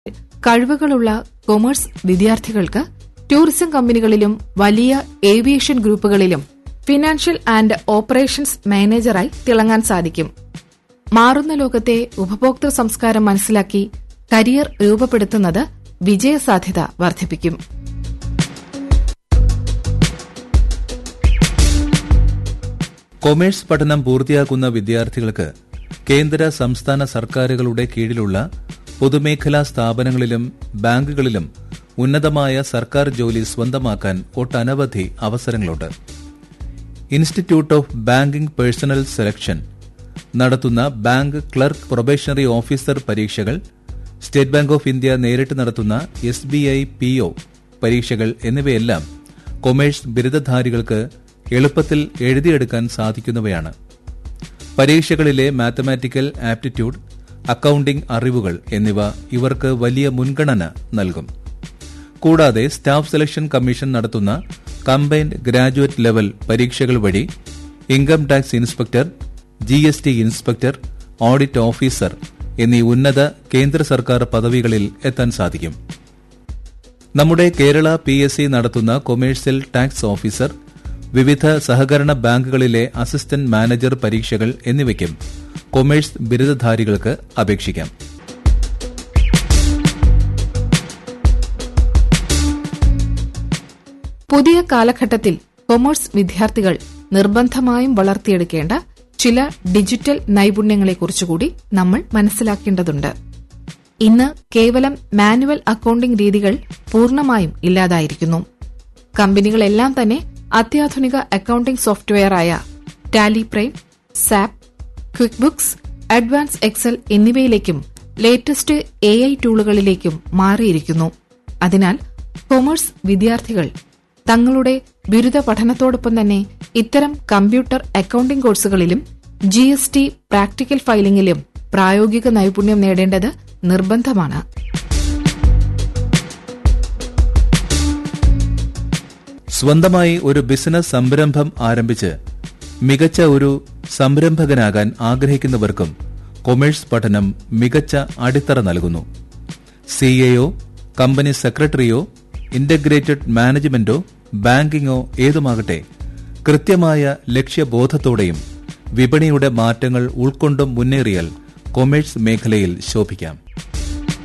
കഴിവുകളുള്ള കൊമേഴ്സ് വിദ്യാർത്ഥികൾക്ക് ടൂറിസം കമ്പനികളിലും വലിയ ഏവിയേഷൻ ഗ്രൂപ്പുകളിലും ഫിനാൻഷ്യൽ ആൻഡ് ഓപ്പറേഷൻസ് മാനേജറായി തിളങ്ങാൻ സാധിക്കും മാറുന്ന ലോകത്തെ ഉപഭോക്തൃ സംസ്കാരം മനസ്സിലാക്കി കരിയർ രൂപപ്പെടുത്തുന്നത് വിജയസാധ്യത വർദ്ധിപ്പിക്കും കൊമേഴ്സ് പഠനം പൂർത്തിയാക്കുന്ന വിദ്യാർത്ഥികൾക്ക് കേന്ദ്ര സംസ്ഥാന സർക്കാരുകളുടെ കീഴിലുള്ള പൊതുമേഖലാ സ്ഥാപനങ്ങളിലും ബാങ്കുകളിലും ഉന്നതമായ സർക്കാർ ജോലി സ്വന്തമാക്കാൻ ഒട്ടനവധി അവസരങ്ങളുണ്ട് institute of banking personnel selection നടത്തുന്ന ബാങ്ക് ക്ലർക്ക് പ്രൊബേഷണറി ഓഫീസർ പരീക്ഷകൾ സ്റ്റേറ്റ് ബാങ്ക് ഓഫ് ഇന്ത്യ നേരിട്ട് നടത്തുന്ന S B I P O പരീക്ഷകൾ എന്നിവയെല്ലാം കൊമേഴ്സ് ബിരുദധാരികൾക്ക് എളുപ്പത്തിൽ എഴുതിയെടുക്കാൻ സാധിക്കുന്നവയാണ് പരീക്ഷകളിലെ മാത്തമാറ്റിക്കൽ ആപ്റ്റിറ്റ്യൂഡ് അക്കൌണ്ടിംഗ് അറിവുകൾ എന്നിവ ഇവർക്ക് വലിയ മുൻഗണന നൽകും കൂടാതെ സ്റ്റാഫ് സെലക്ഷൻ കമ്മീഷൻ നടത്തുന്ന കമ്പൈൻഡ് ഗ്രാജുവേറ്റ് ലെവൽ പരീക്ഷകൾ വഴി income tax inspector G S T inspector audit officer എന്നീ ഉന്നത കേന്ദ്ര സർക്കാർ പദവികളിൽ എത്താൻ സാധിക്കും നമ്മുടെ കേരള പി എസ് സി നടത്തുന്ന കൊമേഴ്സ്യൽ ടാക്സ് ഓഫീസർ വിവിധ സഹകരണ ബാങ്കുകളിലെ അസിസ്റ്റന്റ് മാനേജർ പരീക്ഷകൾ എന്നിവയ്ക്കും കൊമേഴ്സ് ബിരുദധാരികൾക്ക് അപേക്ഷിക്കാം പുതിയ കാലഘട്ടത്തിൽ കൊമേഴ്സ് വിദ്യാർത്ഥികൾ നിർബന്ധമായും വളർത്തിയെടുക്കേണ്ട ചില ഡിജിറ്റൽ നൈപുണ്യങ്ങളെക്കുറിച്ചുകൂടി നമ്മൾ മനസ്സിലാക്കേണ്ടതുണ്ട് ഇന്ന് കേവലം മാനുവൽ അക്കൌണ്ടിംഗ് രീതികൾ പൂർണ്ണമായും ഇല്ലാതായിരിക്കുന്നു കമ്പനികളെല്ലാം തന്നെ അത്യാധുനിക അക്കൌണ്ടിംഗ് സോഫ്റ്റ്വെയറായ Tally Prime SAP QuickBooks advance Excel എന്നിവയിലേക്കും ലേറ്റസ്റ്റ് എ ഐ ടൂളുകളിലേക്കും മാറിയിരിക്കുന്നു അതിനാൽ കൊമേഴ്സ് വിദ്യാർത്ഥികൾ തങ്ങളുടെ ബിരുദ പഠനത്തോടൊപ്പം തന്നെ ഇത്തരം കമ്പ്യൂട്ടർ അക്കൌണ്ടിംഗ് കോഴ്സുകളിലും ജി എസ് ടി പ്രാക്ടിക്കൽ ഫയലിംഗിലും പ്രായോഗിക നൈപുണ്യം നേടേണ്ടത് നിർബന്ധമാണ് സ്വന്തമായി ഒരു ബിസിനസ് സംരംഭം ആരംഭിച്ച് മികച്ച ഒരു സംരംഭകനാകാൻ ആഗ്രഹിക്കുന്നവർക്കും കൊമേഴ്സ് പഠനം മികച്ച അടിത്തറ നൽകുന്നു സിഎഒ കമ്പനി സെക്രട്ടറിയോ ഇന്റഗ്രേറ്റഡ് മാനേജ്മെന്റോ ബാങ്കിങ്ങോ ഏതുമാകട്ടെ കൃത്യമായ ലക്ഷ്യബോധത്തോടെയും വിപണിയുടെ മാറ്റങ്ങൾ ഉൾക്കൊണ്ടും മുന്നേറിയാൽ കൊമേഴ്സ് മേഖലയിൽ ശോഭിക്കാം